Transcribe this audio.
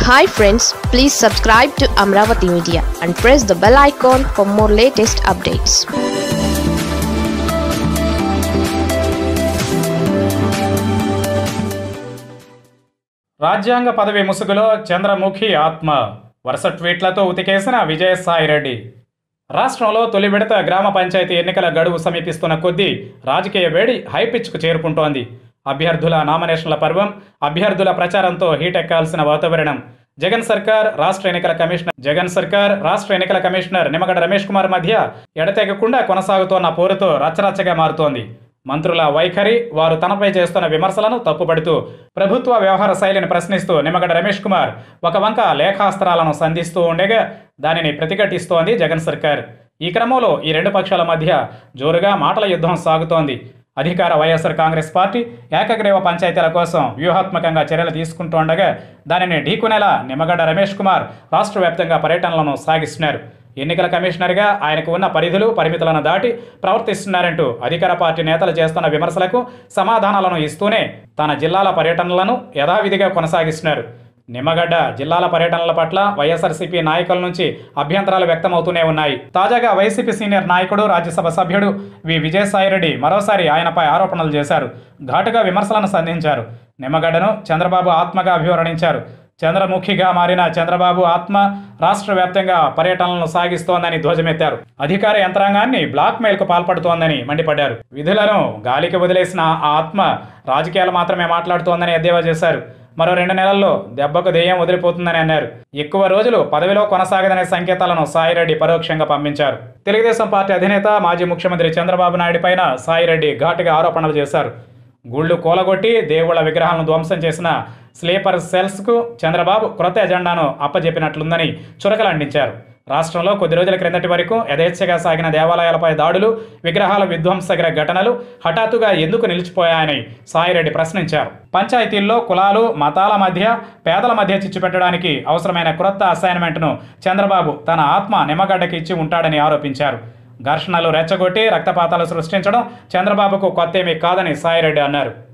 hi friends please subscribe to Amaravati media and press the bell icon for more latest updates రాజ్యాంగ పదవి ముసుగులో చంద్రముఖి ఆత్మ వరుస ట్వీట్లతో ఉతికేసిన విజయసాయిరెడ్డి రాష్ట్రంలో తొలి విడత గ్రామ పంచాయతీ ఎన్నికల గడువు సమీపిస్తున్న కొద్దీ రాజకీయ వేడి హైపిచ్కు చేరుకుంటోంది అభ్యర్థుల నామినేషన్ల పర్వం అభ్యర్థుల ప్రచారంతో హీటెక్కాల్సిన వాతావరణం జగన్ సర్కార్ రాష్ట్ర ఎన్నికల కమిషనర్ జగన్ సర్కార్ రాష్ట్ర ఎన్నికల కమిషనర్ నిమ్మగడ్డ రమేష్ కుమార్ మధ్య ఎడతెగకుండా కొనసాగుతోన్న పోరుతో రచ్చరచ్చగా మారుతోంది మంత్రుల వైఖరి వారు తనపై చేస్తున్న విమర్శలను తప్పుపడుతూ ప్రభుత్వ వ్యవహార శైలిని ప్రశ్నిస్తూ నిమ్మగడ్డ రమేష్ కుమార్ ఒక వంక లేఖాస్త్రాలను సంధిస్తూ ఉండగా దానిని ప్రతిఘటిస్తోంది జగన్ సర్కార్ ఈ క్రమంలో ఈ రెండు పక్షాల మధ్య జోరుగా మాటల యుద్ధం సాగుతోంది అధికార వైఎస్ఆర్ కాంగ్రెస్ పార్టీ ఏకగ్రీవ పంచాయతీల కోసం వ్యూహాత్మకంగా చర్యలు తీసుకుంటుండగా దానిని ఢీకొనేలా నిమ్మగడ్డ రమేష్ కుమార్ రాష్ట్ర వ్యాప్తంగా పర్యటనలను సాగిస్తున్నారు ఎన్నికల కమిషనర్గా ఆయనకు ఉన్న పరిధులు పరిమితులను దాటి ప్రవర్తిస్తున్నారంటూ అధికార పార్టీ నేతలు చేస్తున్న విమర్శలకు సమాధానాలను ఇస్తూనే తన జిల్లాల పర్యటనలను యథావిధిగా కొనసాగిస్తున్నారు నిమ్మగడ్డ జిల్లాల పర్యటనల పట్ల వైఎస్ఆర్సీపీ నాయకుల నుంచి అభ్యంతరాలు వ్యక్తమవుతూనే ఉన్నాయి తాజాగా వైసీపీ సీనియర్ నాయకుడు రాజ్యసభ సభ్యుడు వి విజయసాయిరెడ్డి మరోసారి ఆయనపై ఆరోపణలు చేశారు ఘాటుగా విమర్శలను సంధించారు నిమ్మగడ్డను చంద్రబాబు ఆత్మగా అభివర్ణించారు చంద్రముఖిగా మారిన చంద్రబాబు ఆత్మ రాష్ట్ర వ్యాప్తంగా పర్యటనలను సాగిస్తోందని ధ్వజమెత్తారు అధికార యంత్రాంగాన్ని బ్లాక్మెయిల్కు పాల్పడుతోందని మండిపడ్డారు విధులను గాలికి వదిలేసిన ఆ ఆత్మ రాజకీయాలు మాత్రమే మాట్లాడుతోందని ఎద్దేవా చేశారు మరో రెండు నెలల్లో దెబ్బకు దెయ్యం వదిలిపోతుందని అన్నారు ఎక్కువ రోజులు పదవిలో కొనసాగదనే సంకేతాలను సాయిరెడ్డి పరోక్షంగా పంపించారు తెలుగుదేశం పార్టీ అధినేత మాజీ ముఖ్యమంత్రి చంద్రబాబు నాయుడు పైన సాయిరెడ్డి ఘాటుగా ఆరోపణలు చేశారు గుళ్ళు కూలగొట్టి దేవుళ్ల విగ్రహాలను ధ్వంసం చేసిన స్లీపర్ సెల్స్కు చంద్రబాబు క్రొత్త ఎజెండాను అప్పజెప్పినట్లుందని చురకలండించారు రాష్ట్రంలో కొద్ది రోజుల క్రిందటి వరకు యథేచ్ఛగా సాగిన దేవాలయాలపై దాడులు విగ్రహాల విధ్వంసగర ఘటనలు హఠాత్తుగా ఎందుకు నిలిచిపోయాయని సాయిరెడ్డి ప్రశ్నించారు పంచాయతీల్లో కులాలు మతాల మధ్య పేదల మధ్య చిచ్చు పెట్టడానికి అవసరమైన క్రొత్త అసైన్మెంట్ను చంద్రబాబు తన ఆత్మ నిమ్మగడ్డకి ఇచ్చి ఉంటాడని ఆరోపించారు ఘర్షణలు రెచ్చగొట్టి రక్తపాతాలు సృష్టించడం చంద్రబాబుకు కొత్తేమీ కాదని సాయిరెడ్డి అన్నారు